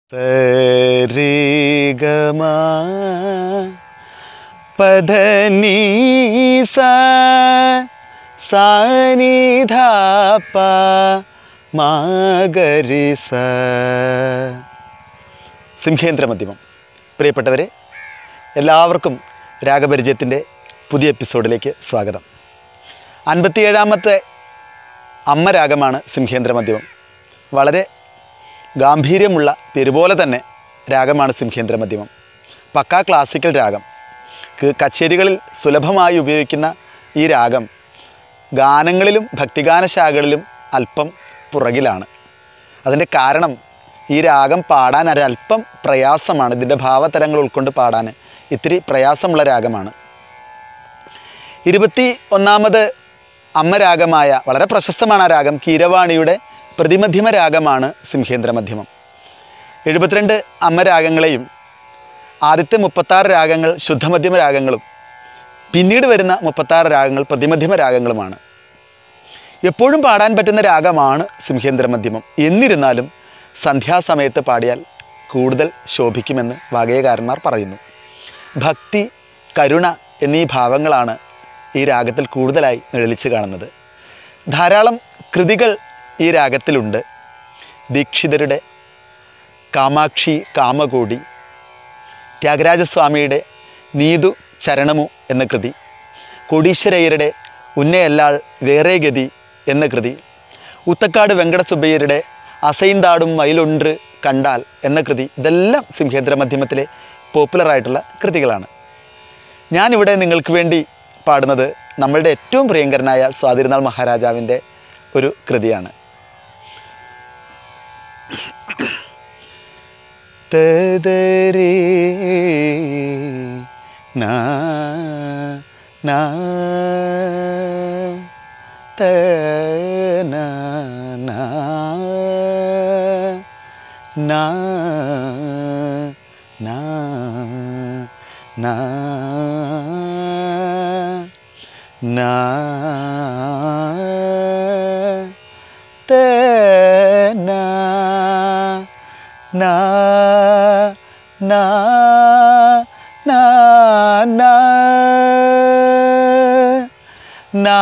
തരിഗമ പധനീസ സാനിധാപ്പ മാഗരിസ സിംഹേന്ദ്ര മധ്യമം പ്രിയപ്പെട്ടവരെ എല്ലാവർക്കും രാഗപരിചയത്തിൻ്റെ പുതിയ എപ്പിസോഡിലേക്ക് സ്വാഗതം അൻപത്തിയേഴാമത്തെ അമ്മ രാഗമാണ് സിംഹേന്ദ്ര മധ്യമം വളരെ ഗാംഭീര്യമുള്ള പെരുപോലെ തന്നെ രാഗമാണ് സിംഹേന്ദ്ര മധ്യമം പക്കാ ക്ലാസിക്കൽ രാഗം ക- കച്ചേരികളിൽ സുലഭമായി ഉപയോഗിക്കുന്ന ഈ രാഗം ഗാനങ്ങളിലും ഭക്തിഗാന ശാഖകളിലും അല്പം പുറകിലാണ് അതിൻ്റെ കാരണം ഈ രാഗം പാടാൻ ഒരല്പം പ്രയാസമാണ് ഇതിൻ്റെ ഭാവതരങ്ങൾ ഉൾക്കൊണ്ട് പാടാൻ ഇത്തിരി പ്രയാസമുള്ള രാഗമാണ് ഇരുപത്തി ഒന്നാമത് അമ്മ രാഗമായ വളരെ പ്രശസ്തമാണ് ആ രാഗം കീരവാണിയുടെ പ്രതിമധ്യമ രാഗമാണ് സിംഹേന്ദ്ര മധ്യമം എഴുപത്തിരണ്ട് അമ്മ രാഗങ്ങളെയും ആദ്യത്തെ മുപ്പത്താറ് രാഗങ്ങൾ ശുദ്ധമധ്യമ രാഗങ്ങളും പിന്നീട് വരുന്ന മുപ്പത്താറ് രാഗങ്ങൾ പ്രതിമധ്യമ രാഗങ്ങളുമാണ് എപ്പോഴും പാടാൻ പറ്റുന്ന രാഗമാണ് സിംഹേന്ദ്ര മധ്യമം എന്നിരുന്നാലും സന്ധ്യാസമയത്ത് പാടിയാൽ കൂടുതൽ ശോഭിക്കുമെന്ന് വാഗയകാരന്മാർ പറയുന്നു ഭക്തി കരുണ എന്നീ ഭാവങ്ങളാണ് ഈ രാഗത്തിൽ കൂടുതലായി നിഴലിച്ച് കാണുന്നത് ധാരാളം കൃതികൾ ഈ രാഗത്തിലുണ്ട് ദീക്ഷിതരുടെ കാമാക്ഷി കാമകോടി ത്യാഗരാജസ്വാമിയുടെ നീതു ചരണമു എന്ന കൃതി കോടീശ്വരയ്യരുടെ ഉന്നയല്ലാൾ വേറെ ഗതി എന്ന കൃതി ഉത്തക്കാട് വെങ്കടസുബ്ബയ്യരുടെ അസൈന്താടും മയിലൊன்று കണ്ടാൽ എന്ന കൃതി ഇതെല്ലാം സിംഹേന്ദ്ര മധ്യമത്തിലെ പോപ്പുലറായിട്ടുള്ള കൃതികളാണ് ഞാനിവിടെ നിങ്ങൾക്ക് വേണ്ടി പാടുന്നത് നമ്മളുടെ ഏറ്റവും പ്രിയങ്കരനായ സ്വാതിരുനാൾ മഹാരാജാവിൻ്റെ ഒരു കൃതിയാണ് തദരി നാ നാ തന നാ നാ നാ നാ നാ തന na na na na na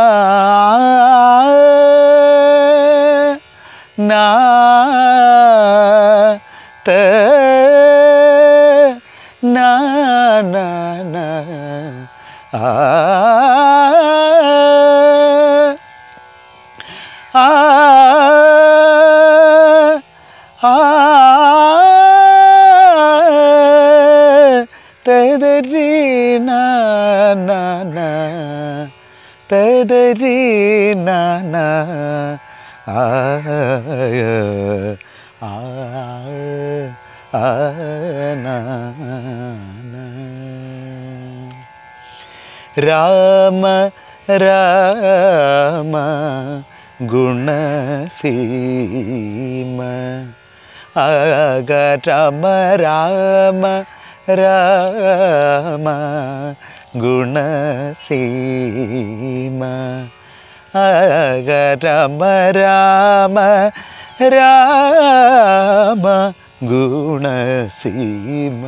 na te na na na ah ah ah തദരി na na na തദരി na na ആ ആ ആ na na രാമ രാമ ഗുണസീമ ആക രാമ രാമ രാമ ഗുണസീമ ആക രാമ രാമ രാമ ഗുണസീമ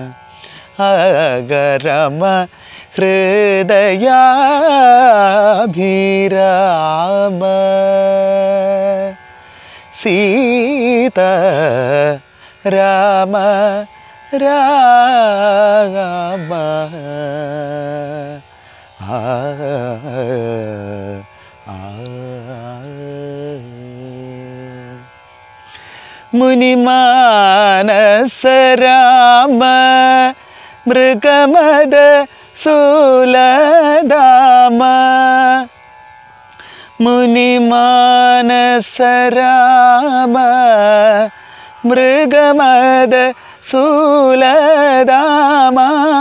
അഗരമ ഹൃദയാഭിരാമ സീത രാമ രാമ ആ ആ മുനിമാനസരാമ മൃഗമദ സുലദാമ മുനിമാനസരാമ മൃഗമദ സുലദാമ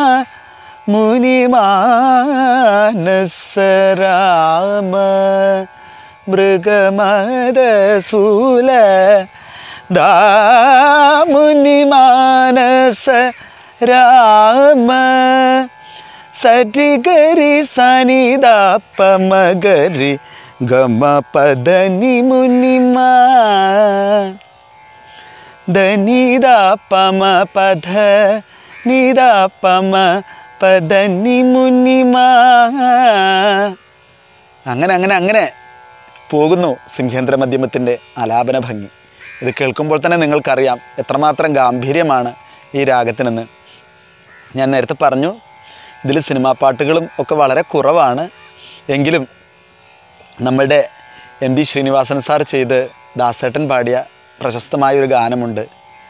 മുനിമാനസരാമ മൃഗമദ സുല ദാമുനിമാനസ രാമ സരിഗരി സനിദാപ്പ മഗരി ഗമ പദനി മുനിമ ധനിത പമ പധ നിത പമ പദനി മുനിമ അങ്ങനെ അങ്ങനെ അങ്ങനെ പോകുന്നു സിംഹേന്ദ്ര മധ്യമത്തിൻ്റെ ആലാപന ഭംഗി ഇത് കേൾക്കുമ്പോൾ തന്നെ നിങ്ങൾക്കറിയാം എത്രമാത്രം ഗാംഭീര്യമാണ് ഈ രാഗത്തിനെന്ന് ഞാൻ നേരത്തെ പറഞ്ഞു ഇതിൽ സിനിമാ പാട്ടുകളും ഒക്കെ വളരെ കുറവാണ് എങ്കിലും നമ്മളുടെ എം ബി ശ്രീനിവാസൻ സാർ ചെയ്ത് ദാസേട്ടൻ പാടിയ പ്രശസ്തമായ ഒരു ഗാനമുണ്ട്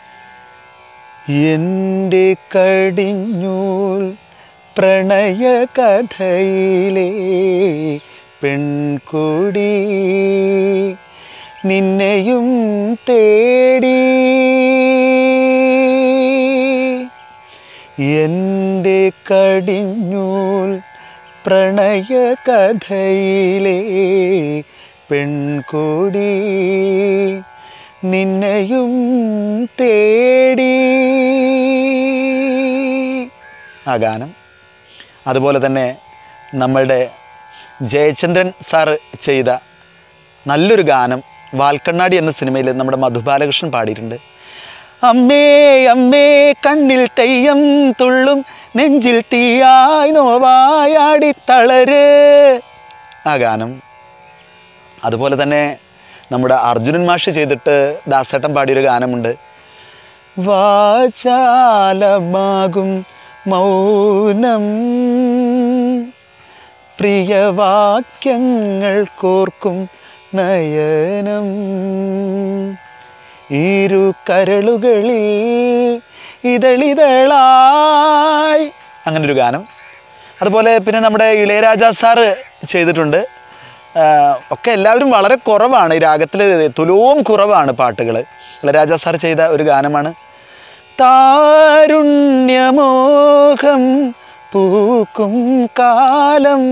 എൻ്റെ കടിഞ്ഞൂൽ പ്രണയ കഥയിലെ പെൺകൊടി നിന്നെയും തേടി എൻ്റെ കടിഞ്ഞൂൽ പ്രണയ കഥയിലെ പെൺകൊടി നിന്നെയും തേടി ആ ഗാനം അതുപോലെ തന്നെ നമ്മളുടെ ജയചന്ദ്രൻ സാറ് ചെയ്ത നല്ലൊരു ഗാനം വാൽക്കണ്ണാടി എന്ന സിനിമയിൽ നമ്മുടെ മധുബാലകൃഷ്ണൻ പാടിയിട്ടുണ്ട് അമ്മേ അമ്മേ കണ്ണിൽ തെയ്യം തുള്ളും നെഞ്ചിൽ തീയായി നോവായാടി തളര് ആ ഗാനം അതുപോലെ തന്നെ നമ്മുടെ അർജുനൻ മാഷ് ചെയ്തിട്ട് ദാസേട്ടൻ പാടിയൊരു ഗാനമുണ്ട് വാചാലമാകും മൗനം പ്രിയവാക്യങ്ങൾ കോർക്കും നയനം ഇരു കരളുകളിൽ ഇതളിതളായി അങ്ങനെ ഒരു ഗാനം അതുപോലെ പിന്നെ നമ്മുടെ ഇളയരാജ സാറ് ചെയ്തിട്ടുണ്ട് ആ, ഒക്കെ എല്ലാവരും വളരെ കുറവാണ് ഈ രാഗത്തിൽ തുലവും കുറവാണ് പാട്ടുകൾ ഇളയരാജ സാർ ചെയ്ത ഒരു ഗാനമാണ് താരുണ്യമോഹം പൂക്കും കാലം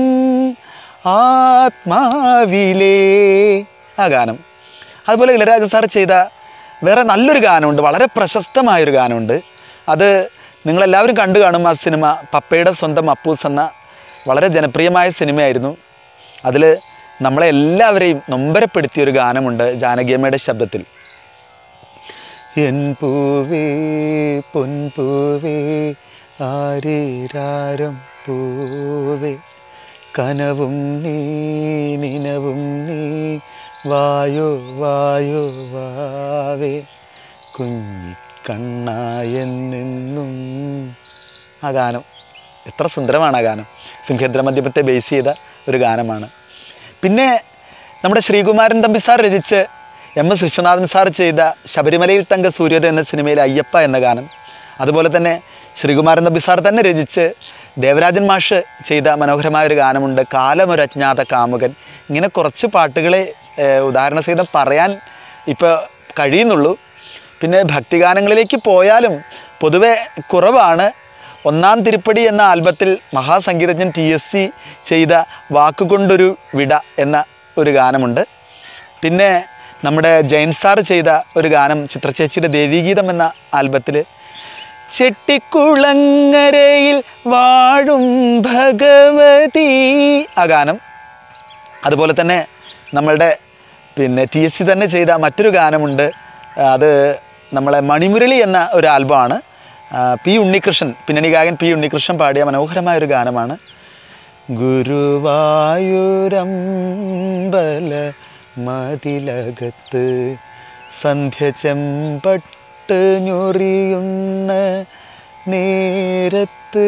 ആത്മാവിലേ ആ ഗാനം അതുപോലെ ഇളയരാജ സാർ ചെയ്ത വേറെ നല്ലൊരു ഗാനമുണ്ട് വളരെ പ്രശസ്തമായൊരു ഗാനമുണ്ട് അത് നിങ്ങളെല്ലാവരും കണ്ടു കാണും ആ സിനിമ പപ്പയുടെ സ്വന്തം അപ്പൂസ് എന്ന വളരെ ജനപ്രിയമായ സിനിമയായിരുന്നു അതിൽ നമ്മളെ എല്ലാവരെയും നൊമ്പരപ്പെടുത്തിയ ഒരു ഗാനമുണ്ട് ജാനകിയമ്മയുടെ ശബ്ദത്തിൽ എൻ പൂവേ പൊൻപൂവേ ആരേരാരം പൂവേ കനവും നീ നിനവും നീ വായോ വായോ വാവേ കുഞ്ഞിക്കണ്ണായെന്നെന്നും ആ ഗാനം എത്ര സുന്ദരമാണ് ആ ഗാനം സിംഹേന്ദ്ര മധ്യമത്തെ ബേസ് ചെയ്ത ഒരു ഗാനമാണ് പിന്നെ നമ്മുടെ ശ്രീകുമാരൻ തമ്പി സാർ രചിച്ച് എം എസ് വിശ്വനാഥൻ സാർ ചെയ്ത ശബരിമലയിൽ തങ്ക സൂര്യോദയം എന്ന സിനിമയിലെ അയ്യപ്പ എന്ന ഗാനം അതുപോലെ തന്നെ ശ്രീകുമാരൻ തമ്പി സാർ തന്നെ രചിച്ച് ദേവരാജൻ മാഷ് ചെയ്ത മനോഹരമായ ഒരു ഗാനമുണ്ട് കാലമൊരജ്ഞാത കാമുകൻ ഇങ്ങനെ കുറച്ച് പാട്ടുകളെ ഏഹ്, ഉദാഹരണസഹിതം പറയാൻ ഇപ്പോൾ കഴിയുന്നുള്ളൂ പിന്നെ ഭക്തിഗാനങ്ങളിലേക്ക് പോയാലും പൊതുവെ കുറവാണ് ഒന്നാം തിരുപ്പടി എന്ന ആൽബത്തിൽ മഹാസംഗീതജ്ഞൻ ടി എസ് സി ചെയ്ത വാക്കുകൊണ്ടൊരു വിട എന്ന ഒരു ഗാനമുണ്ട് പിന്നെ നമ്മുടെ ജയൻ സാർ ചെയ്ത ഒരു ഗാനം ചിത്രചേച്ചിയുടെ ദേവീഗീതം എന്ന ആൽബത്തിൽ ചെട്ടിക്കുളങ്ങരയിൽ വാഴും ഭഗവതി ആ ഗാനം അതുപോലെ തന്നെ നമ്മളുടെ പിന്നെ ടി എസ് സി തന്നെ ചെയ്ത മറ്റൊരു ഗാനമുണ്ട് അത് നമ്മളെ മണിമുരളി എന്ന ഒരു ആൽബമാണ് ആ, പി ഉണ്ണികൃഷ്ണൻ പിന്നണി ഗായകൻ പി ഉണ്ണികൃഷ്ണൻ പാടിയ മനോഹരമായ ഒരു ഗാനമാണ് ഗുരുവായൂരമ്പല മതിലകത്ത് സന്ധ്യ ചെമ്പട്ട് ഞൊറിയുന്ന നേരത്ത്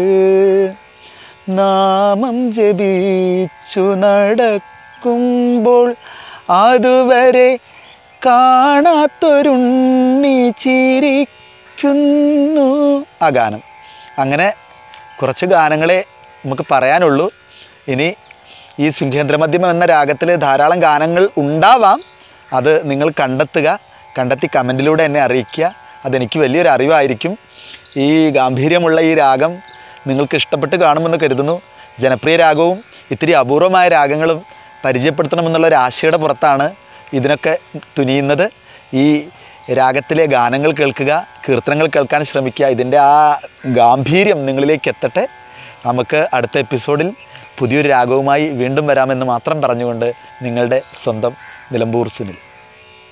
നാമം ജപിച്ചു നടക്കുമ്പോൾ അതുവരെ കാണാത്തൊരുണ്ണി ചിരിക്കുന്നു ആ ഗാനം അങ്ങനെ കുറച്ച് ഗാനങ്ങളെ നമുക്ക് പറയാനുള്ളൂ ഇനി ഈ സിംഹേന്ദ്രമധ്യമം എന്ന രാഗത്തിൽ ധാരാളം ഗാനങ്ങൾ ഉണ്ടാവാം അത് നിങ്ങൾ കണ്ടെത്തുക കണ്ടെത്തി കമൻറ്റിലൂടെ എന്നെ അറിയിക്കുക അതെനിക്ക് വലിയൊരു അറിവായിരിക്കും ഈ ഗാംഭീര്യമുള്ള ഈ രാഗം നിങ്ങൾക്ക് ഇഷ്ടപ്പെട്ട് കാണുമെന്ന് കരുതുന്നു ജനപ്രിയ രാഗവും ഇത്തിരി അപൂർവമായ രാഗങ്ങളും പരിചയപ്പെടുത്തണമെന്നുള്ള ഒരു ആശയുടെ പുറത്താണ് ഇതിനൊക്കെ തുനിയുന്നത് ഈ രാഗത്തിലെ ഗാനങ്ങൾ കേൾക്കുക കീർത്തനങ്ങൾ കേൾക്കാൻ ശ്രമിക്കുക ഇതിൻ്റെ ആ ഗാംഭീര്യം നിങ്ങളിലേക്ക് എത്തട്ടെ നമുക്ക് അടുത്ത എപ്പിസോഡിൽ പുതിയൊരു രാഗവുമായി വീണ്ടും വരാമെന്ന് മാത്രം പറഞ്ഞുകൊണ്ട് നിങ്ങളുടെ സ്വന്തം നിലമ്പൂർ സുനിൽ